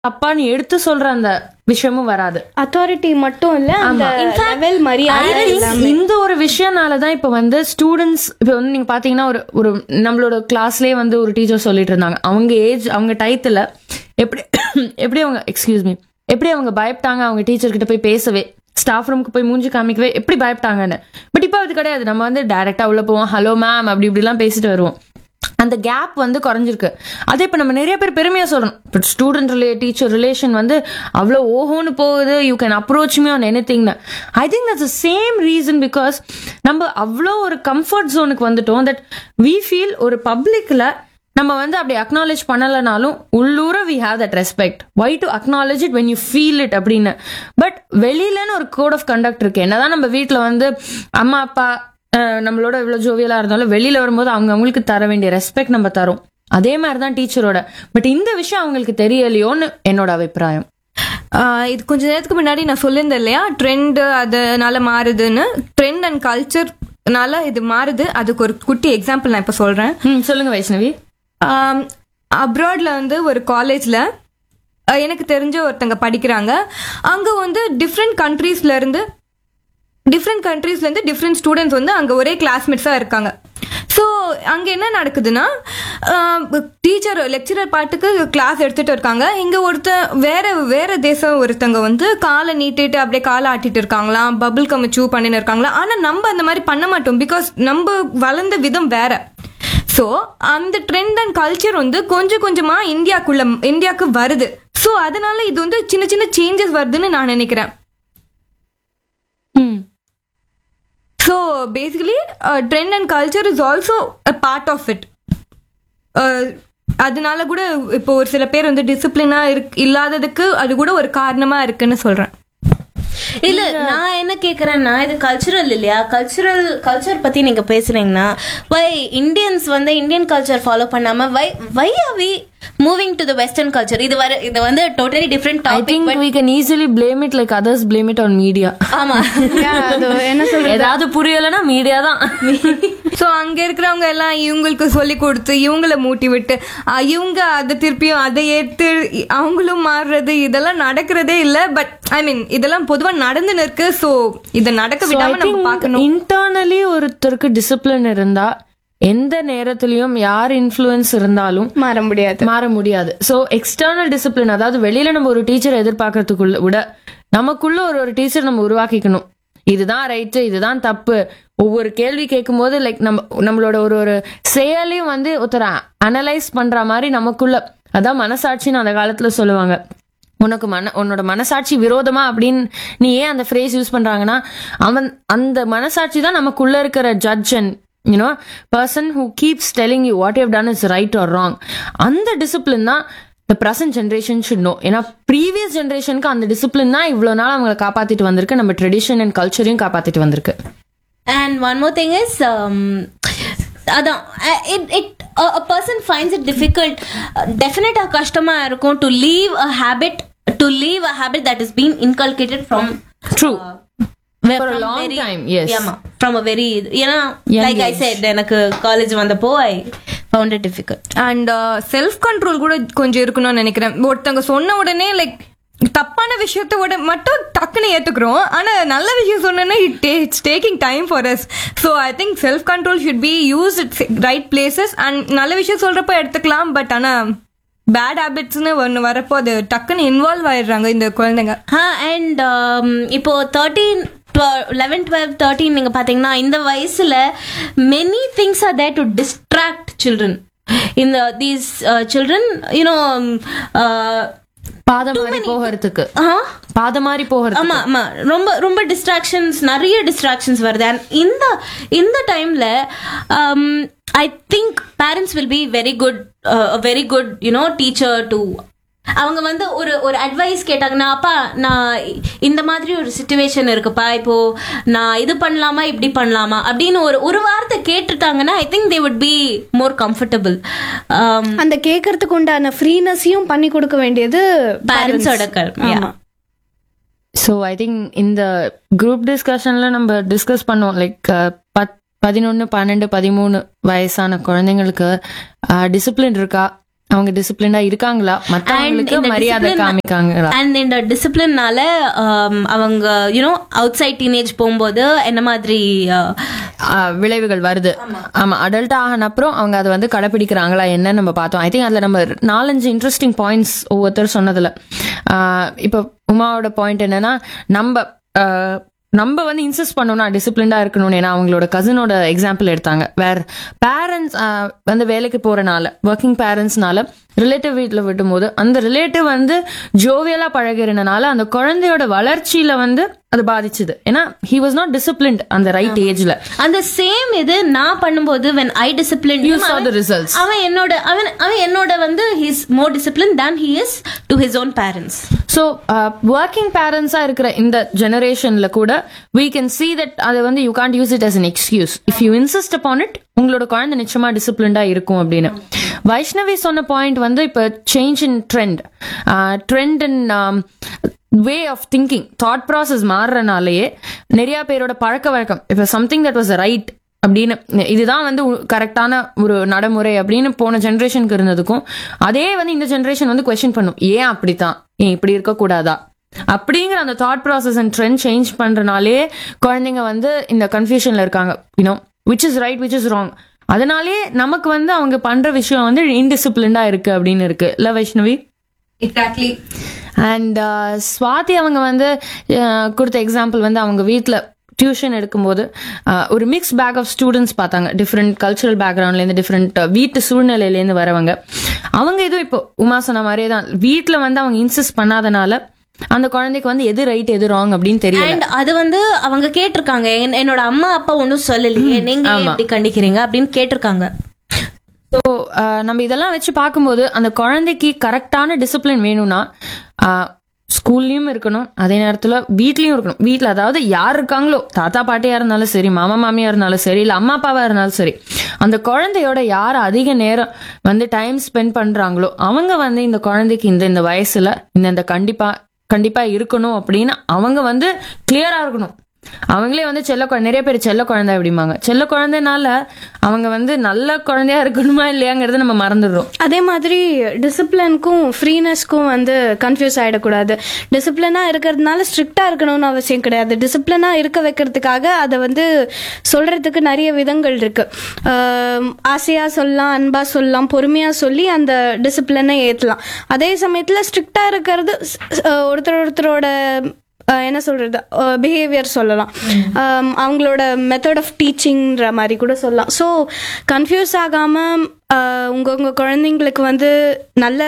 தப்பான்னு எடுத்து சொல்ற அந்த விஷயமும் வராது அத்தாரிட்டி மட்டும் இல்ல அந்த லெவல் மரியாதை எல்லாமே. இந்த ஒரு விஷயம்னால தான் இப்போ வந்து ஸ்டூடெண்ட்ஸ் இப்போ வந்து நீங்க பாத்தீங்கன்னா ஒரு ஒரு நம்மளோட கிளாஸ்லயே வந்து ஒரு டீச்சர் சொல்லிட்டு இருந்தாங்க அவங்க ஏஜ் அவங்க டயத்துல எப்படி எப்படி அவங்க எக்ஸ்கியூஸ் மீ எப்படி அவங்க பயப்பட்டாங்க அவங்க டீச்சர் கிட்ட போய் பேசவே ஸ்டாஃப் ரூமுக்கு போய் மூஞ்சி காமிக்கவே எப்படி பயப்பட்டாங்கன்னு பட் இப்போ அது கிடையாது நம்ம வந்து டைரக்டா உள்ள போவோம் ஹலோ மேம் அப்படி இப்படிலாம் பேசிட்டு வருவோம் அந்த கேப் வந்து குறைஞ்சிருக்கு அதே இப்போ நம்ம நிறைய பேர் பெருமையா சொல்றோம் இப்போ ஸ்டூடெண்ட் ரிலே டீச்சர் ரிலேஷன் வந்து அவ்வளோ ஓஹோன்னு போகுது you can approach me on any திங்னு I think that's same reason because நம்ம அவ்வளோ ஒரு கம்ஃபர்ட் ஜோனுக்கு வந்துட்டோம் தட் வி ஃபீல் ஒரு பப்ளிக்ல நம்ம வந்து அப்படி அக்னாலேஜ் பண்ணலைனாலும் உள்ளூர we have that respect why to acknowledge it when you feel it அப்படின்னு பட் வெளியிலன்னு ஒரு கோட் ஆஃப் கண்டக்ட் இருக்கு என்னதான் நம்ம வீட்டில் வந்து அம்மா அப்பா அஹ், நம்மளோட இவ்வளவு ஜோவியலா இருந்தாலும் வெளியில வரும்போது அவங்க அவங்களுக்கு தர வேண்டிய ரெஸ்பெக்ட் நம்ம தரோம் அதே மாதிரி தான் டீச்சரோட பட் இந்த விஷயம் அவங்களுக்கு தெரியலையோன்னு என்னோட அபிப்பிராயம் ஆஹ் இது கொஞ்ச நேரத்துக்கு முன்னாடி நான் சொல்லியிருந்தேன் இல்லையா ட்ரெண்ட் அதனால மாறுதுன்னு ட்ரெண்ட் அண்ட் கல்ச்சர்னால இது மாறுது அதுக்கு ஒரு குட்டி எக்ஸாம்பிள் நான் இப்போ சொல்றேன் ம் சொல்லுங்க வைஷ்ணவி அப்ராட்ல வந்து ஒரு காலேஜ்ல எனக்கு தெரிஞ்ச ஒருத்தங்க படிக்கிறாங்க அங்க வந்து டிஃப்ரெண்ட் கண்ட்ரீஸ்ல இருந்து டிஃப்ரெண்ட் கண்ட்ரீஸ்ல இருந்து டிஃப்ரெண்ட் ஸ்டூடெண்ட்ஸ் வந்து அங்க ஒரே கிளாஸ்மேட்ஸா இருக்காங்க ஸோ அங்க என்ன நடக்குதுன்னா டீச்சர் லெக்சரர் பாட்டுக்கு கிளாஸ் எடுத்துட்டு இருக்காங்க இங்க ஒருத்தன் வேற வேற தேசம் ஒருத்தங்க வந்து காலை நீட்டிட்டு அப்படியே காலை ஆட்டிட்டு இருக்காங்களாம் பபிள் கம் சூ பண்ணின்னு இருக்காங்களா ஆனா நம்ம அந்த மாதிரி பண்ண மாட்டோம் பிகாஸ் நம்ம வளர்ந்த விதம் வேற ஸோ அந்த ட்ரெண்ட் அண்ட் கல்ச்சர் வந்து கொஞ்சம் கொஞ்சமா இந்தியாக்குள்ள இந்தியாவுக்கு வருது ஸோ அதனால இது வந்து சின்ன சின்ன சேஞ்சஸ் வருதுன்னு நான் நினைக்கிறேன் ம் so basically trend and culture is also a part of it அதனால கூட இப்போ ஒரு சில பேர் வந்து டிசிப்ளினா இருக்கு இல்லாததுக்கு அது கூட ஒரு காரணமா இருக்குன்னு சொல்றேன் இல்ல நான் என்ன கேக்குறேன்னா இது கல்ச்சுரல் இல்லையா கல்ச்சுரல் கல்ச்சர் பத்தி நீங்க பேசுறீங்கன்னா வை இந்தியன்ஸ் வந்து இந்தியன் கல்ச்சர் ஃபாலோ பண்ணாம why why are we moving to the western culture இது வர இது வந்து totally different I topic think we can easily blame it like others blame it on media ஆமா Yeah, அது என்ன சொல்றது ஏதாவது புரியலைன்னா மீடியா தான் ஸோ அங்க இருக்கிறவங்க எல்லாம் இவங்களுக்கு சொல்லி கொடுத்து இவங்கள மூட்டி விட்டு அஹ், இவங்க அதை திருப்பியும் அதை ஏத்து அவங்களும் மாறுறது இதெல்லாம் நடக்கிறதே இல்ல பட் ஐ மீன் இதெல்லாம் பொதுவா நடந்துன்னு இருக்கு ஸோ இதை நடக்க விடாம நம்ம பார்க்கணும் இன்டர்னலி ஒருத்தருக்கு டிசிப்ளின் இருந்தா எந்த நேரத்திலயும் யார் இன்ஃப்ளூயன்ஸ் இருந்தாலும் மாற முடியாது மாற முடியாது சோ எக்ஸ்டர்னல் டிசிப்ளின் அதாவது வெளியில நம்ம ஒரு டீச்சர் எதிர்பார்க்கறதுக்குள்ள விட நமக்குள்ள ஒரு ஒரு டீச்சர் நம்ம உருவாக்கிக்கணும் இதுதான் ரைட்டு இதுதான் தப்பு ஒவ்வொரு கேள்வி கேட்கும்போது லைக் நம்ம நம்மளோட ஒரு ஒரு செயலையும் வந்து ஒருத்தர் அனலைஸ் பண்ற மாதிரி நமக்குள்ள அதான் மனசாட்சின்னு அந்த காலத்துல சொல்லுவாங்க உனக்கு மன உன்னோட மனசாட்சி விரோதமா அப்படின்னு நீ ஏன் அந்த ஃப்ரேஸ் யூஸ் பண்றாங்கன்னா அவன் அந்த மனசாட்சி தான் நமக்குள்ள இருக்கிற judge and you know person who keeps telling you what you've done is right or wrong அந்த டிசிப்ளின் தான் the present generation should know ஏன்னா ப்ரீவியஸ் ஜென்ரேஷனுக்கு அந்த டிசிப்ளின் தான் இவ்வளோ நாள் அவங்களை காப்பாத்திட்டு வந்திருக்கு நம்ம ட்ரெடிஷன் அண்ட் கல்ச்சரையும் காப்பாத்திட்டு வந்திருக்கு And one more thing is, um, அதான் அஹ், it it a, a person finds it difficult definite கஷ்டமா இருக்கும் to leave a habit to leave a habit that is being inculcated from through where- For a from long very- time, yes. ஆமா from a very ஏன்னா Young like I age. said எனக்கு காலேஜ் வந்தப்போ I found it difficult and self control கூட கொஞ்சம் இருக்கணும்னு நினைக்கிறேன் ஒருத்தவங்க சொன்ன உடனே லைக் தப்பான விஷயத்த உட மட்டும் டக்குன்னு ஏத்துக்கிறோம் ஆனா நல்ல விஷயம் சொன்னோன்னா it it's taking time for us so I think self control should be use it right places and நல்ல விஷயம் சொல்றப்ப எடுத்துக்கலாம் பட் ஆனா பேட் ஹேபிட்ஸ்னு ஒன்று வரப்போ அது டக்குன்னு இன்வால்வ் ஆயிடுறாங்க இந்த குழந்தைங்க ஆ அண்ட் இப்போ தேர்ட்டீன் லெவன் டுவெல் தேர்ட்டீன் நீங்க பாத்தீங்கன்னா இந்த வயசுல many things are there to distract children இந்த தீஸ் சில்ட்ரன் யூனோ பாதை மாதிரி போகிறதுக்கு பாதை மாதிரி போகிறது ஆமா ஆமா ரொம்ப ரொம்ப டிஸ்ட்ராக்ஷன்ஸ் நிறைய டிஸ்ட்ராக்ஷன்ஸ் வருது அண்ட் இந்த இந்த டைம்ல I think parents will be very good very good you know teacher to அவங்க வந்து ஒரு ஒரு அட்வைஸ் கேட்டாங்கன்னா அப்பா நான் இந்த மாதிரி ஒரு சுச்சுவேஷன் இருக்குப்பா இப்போ நான் இது பண்ணலாமா இப்படி பண்ணலாமா அப்படின்னு ஒரு ஒரு வார்த்தை கேட்டுட்டாங்கன்னா I think they would be more comfortable அந்த கேட்கறதுக்கு உண்டான ஃப்ரீனஸையும் பண்ணி கொடுக்க வேண்டியது பேரண்ட்ஸோட கடமை ஆமா ஸோ ஐ திங்க் இந்த குரூப் டிஸ்கஷன்ல நம்ம டிஸ்கஸ் பண்ணுவோம் லைக் பத் பதினொன்று பன்னெண்டு பதிமூணு வயசான குழந்தைங்களுக்கு டிசிப்ளின் இருக்கா அவங்க டிசிப்ளினா இருக்காங்களா மத்தவங்களுக்கு இந்த மரியாதை discipline- காமிக்காங்களா அண்ட் இந்த டிசிப்ளின்னால அவங்க யூனோ அவுட் சைட் டீனேஜ் போகும்போது என்ன மாதிரி uh, ஆ, விளைவுகள் வருது ஆமா அடல்ட் ஆகின அப்புறம் அவங்க அதை வந்து கடைபிடிக்கிறாங்களா என்னன்னு நம்ம பார்த்தோம் ஐ திங்க் அதுல நம்ம நாலஞ்சு இன்ட்ரெஸ்டிங் பாயிண்ட்ஸ் ஒவ்வொருத்தர் சொன்னதுல ஆ, இப்போ உமாவோட பாயிண்ட் என்னன்னா நம்ம ஆ, நம்ம வந்து இன்சிஸ்ட் பண்ணோம்னா டிசிப்ளின்டா இருக்கணும்னு ஏன்னா அவங்களோட கசினோட எக்ஸாம்பிள் எடுத்தாங்க வேற பேரண்ட்ஸ் வந்து வேலைக்கு போறனால ஒர்க்கிங் பேரண்ட்ஸ்னால ரிலேட்டிவ் வீட்டில் விட்டும்போது அந்த ரிலேட்டிவ் வந்து ஜோவியலா பழகிறனால அந்த குழந்தையோட வளர்ச்சியில வந்து அது பாதிச்சுது ஏன்னா ஹி வாஸ் நாட் டிசிப்ளின்ட் அந்த ரைட் ஏஜ்ல அந்த சேம் இது நான் பண்ணும்போது when I discipline You saw the results. அவன் என்னோட அவன் அவன் என்னோட வந்து his more discipline than he is to his own parents so working பேரண்ட்ஸா இருக்கிற இந்த ஜெனரேஷன்ல கூட we can see that அதை வந்து you can't use it as an excuse if you insist upon it உங்களோட குழந்தை நிச்சயமா டிசிப்ளின்டா இருக்கும் அப்படின்னு வைஷ்ணவி சொன்ன பாயிண்ட் வந்து இப்போ change in trend trend in way of thinking thought process மாறுறனாலேயே நிறைய பேரோட பழக்க வழக்கம் இப்போ சம்திங் தட் வாஸ் ரைட் அப்படின்னு இதுதான் வந்து கரெக்டான ஒரு நடைமுறை அப்படின்னு போன ஜென்ரேஷனுக்கு இருந்ததுக்கும் அதே வந்து இந்த ஜென்ரேஷன் வந்து கொஸ்டின் பண்ணும் ஏன் அப்படித்தான் ஏன் இப்படி இருக்கக்கூடாதா அப்படிங்கிற அந்த thought process and trend change பண்றனாலே குழந்தைங்க வந்து இந்த கன்ஃபியூஷன்ல இருக்காங்க you know which is right which is wrong அதனாலே நமக்கு வந்து அவங்க பண்ற விஷயம் வந்து இன்டிசிப்ளின்டா இருக்கு அப்படின்னு இருக்கு இல்ல வைஷ்ணவி எக்ஸாக்ட்லி அண்ட் ஸ்வாதி அவங்க வந்து அஹ், கொடுத்த எக்ஸாம்பிள் வந்து அவங்க வீட்டில் டியூஷன் எடுக்கும்போது அஹ், ஒரு மிக்ஸ் பேக் ஆஃப் ஸ்டூடெண்ட்ஸ் பார்த்தாங்க டிஃப்ரெண்ட் கல்ச்சுரல் பேக்ரவுண்ட்லேருந்து டிஃப்ரெண்ட் வீட்டு சூழ்நிலையிலேருந்து வரவங்க அவங்க எதுவும் இப்போ உமா சொன்ன மாதிரியே தான் வீட்டில் வந்து அவங்க இன்சிஸ்ட் பண்ணாதனால அந்த குழந்தைக்கு வந்து எது ரைட் எது ராங் அப்படின்னு தெரியல அண்ட் அது வந்து அவங்க கேட்டிருக்காங்க என்- என்னோட அம்மா அப்பா ஒன்றும் சொல்லலையே நீங்க ஏன் இப்படி கண்டிக்கிறீங்க அப்படின்னு கேட்டிருக்காங்க ஸோ நம்ம இதெல்லாம் வச்சு பார்க்கும்போது அந்த குழந்தைக்கு கரெக்டான டிசிப்ளின் வேணும்னா ஸ்கூல்லையும் இருக்கணும் அதே நேரத்தில் வீட்லயும் இருக்கணும் வீட்டில் அதாவது யார் இருக்காங்களோ தாத்தா பாட்டியா இருந்தாலும் சரி மாமா மாமியா இருந்தாலும் சரி இல்லை அம்மா அப்பாவா இருந்தாலும் சரி அந்த குழந்தையோட யார் அதிக நேரம் வந்து டைம் ஸ்பெண்ட் பண்றாங்களோ அவங்க வந்து இந்த குழந்தைக்கு இந்த இந்த வயசுல இந்த இந்த கண்டிப்பா கண்டிப்பா இருக்கணும் அப்படின்னு அவங்க வந்து கிளியரா இருக்கணும் அவங்களே வந்து செல்ல குழந்தை நிறைய பேர் செல்ல குழந்தை அப்படிம்பாங்க செல்ல குழந்தைனால அவங்க வந்து நல்ல குழந்தையா இருக்கணுமா இல்லையாங்கிறத நம்ம மறந்துடுறோம் அதே மாதிரி டிசிப்ளினுக்கும் ஃப்ரீனஸ்க்கும் வந்து கன்ஃபியூஸ் ஆகிடக்கூடாது டிசிப்ளினாக இருக்கிறதுனால ஸ்ட்ரிக்டாக இருக்கணும்னு அவசியம் கிடையாது டிசிப்ளினாக இருக்க வைக்கிறதுக்காக அதை வந்து சொல்கிறதுக்கு நிறைய விதங்கள் இருக்குது ஆசையாக சொல்லலாம் அன்பாக சொல்லலாம் பொறுமையாக சொல்லி அந்த டிசிப்ளினை ஏற்றலாம் அதே சமயத்தில் ஸ்ட்ரிக்டாக இருக்கிறது அஹ், ஒருத்தர் ஒருத்தரோட அஹ் என்ன சொல்றது பிஹேவியர் சொல்லலாம் அம், அவங்களோட மெத்தட் ஆஃப் டீச்சிங்ன்ற மாதிரி கூட சொல்லலாம் ஸோ கன்ஃபியூஸ் ஆகாம அஹ், உங்க உங்க குழந்தைங்களுக்கு வந்து நல்ல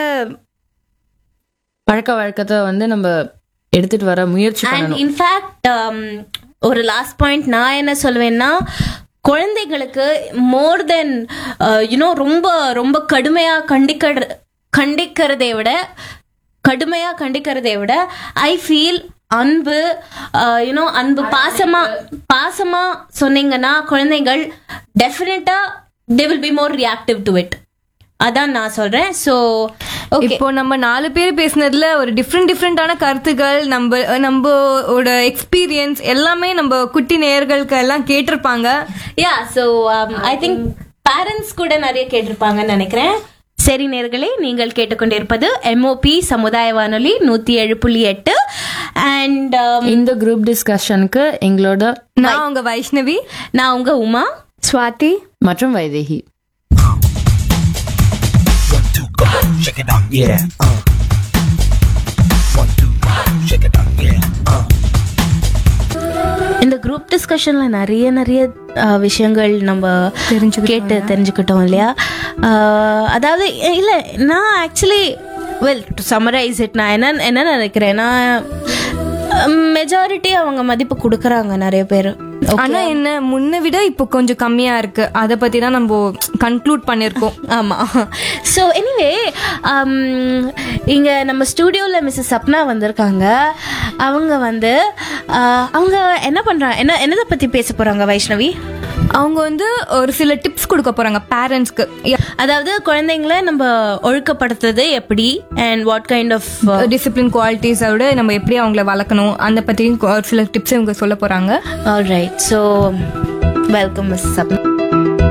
பழக்க வழக்கத்தை வந்து நம்ம எடுத்துட்டு வர முயற்சி அண்ட் பண்ணணும் இன்ஃபேக்ட் ஒரு லாஸ்ட் பாயிண்ட் நான் என்ன சொல்லுவேன்னா குழந்தைகளுக்கு மோர் தென் யூனோ ரொம்ப ரொம்ப கடுமையா கண்டிக்க கண்டிக்கிறதை விட கடுமையா கண்டிக்கிறதை விட ஐ ஃபீல் அன்பு யூனோ அன்பு பாசமா பாசமா சொன்னீங்கன்னா குழந்தைகள் definitely they will be more reactive to it அதான் நான் சொல்றேன் ஸோ ஓகே இப்போ நம்ம நாலு பேர் பேசுனதுல ஒரு டிஃப்ரெண்ட் டிஃப்ரெண்டான கருத்துக்கள் நம்ம நம்மளோட எக்ஸ்பீரியன்ஸ் எல்லாமே நம்ம குட்டி நேயர்களுக்கு எல்லாம் கேட்டிருப்பாங்க yeah so I think parents கூட நிறைய கேட்டிருப்பாங்கன்னு நினைக்கிறேன் சரி நேர்களே நீங்கள் கேட்டுக்கொண்டிருப்பது எம்ஓபி சமுதாய வானொலி நூத்தி ஏழு புள்ளி எட்டு அண்ட் இந்த குரூப் டிஸ்கஷனுக்கு எங்களோட நான் உங்க வைஷ்ணவி நான் உங்க உமா சுவாதி மற்றும் Vaidehi two, go, shake it out, yeah. Uh. One, two, shake it out, yeah. Uh. இந்த குரூப் டிஸ்கஷன்ல நிறைய நிறைய அஹ், விஷயங்கள் நம்ம கேட்டு தெரிஞ்சுக்கிட்டோம் இல்லையா அஹ், அதாவது இல்ல நான் actually well to summarise it நான் என்ன என்ன நினைக்கிறேன்னா மெஜாரிட்டி அவங்க மதிப்பு கொடுக்கறாங்க நிறைய பேர் ஆனா என்ன முன்ன விட இப்போ கொஞ்சம் கம்மியா இருக்கு அத பத்தி தான் நம்ம கன்க்ளூட் பண்ணிருக்கோம் ஆமா ஸோ எனிவே இங்க நம்ம ஸ்டூடியோல மிஸ்ஸஸ் சப்னா வந்திருக்காங்க அவங்க வந்து அஹ், அவங்க என்ன பண்றாங்க என்ன என்னதை பத்தி பேச போறாங்க வைஷ்ணவி அவங்க வந்து ஒரு சில டிப்ஸ் கொடுக்க போறாங்க பேரண்ட்ஸ்க்கு அதாவது குழந்தைங்கள நம்ம ஒழுக்கப்படுத்துறது எப்படி and what kind of discipline குவாலிட்டிஸோட நம்ம எப்படி அவங்கள வளர்க்கணும் அந்த பத்தியும் ஒரு சில டிப்ஸ் இவங்க சொல்ல போறாங்க right so welcome miss Sapna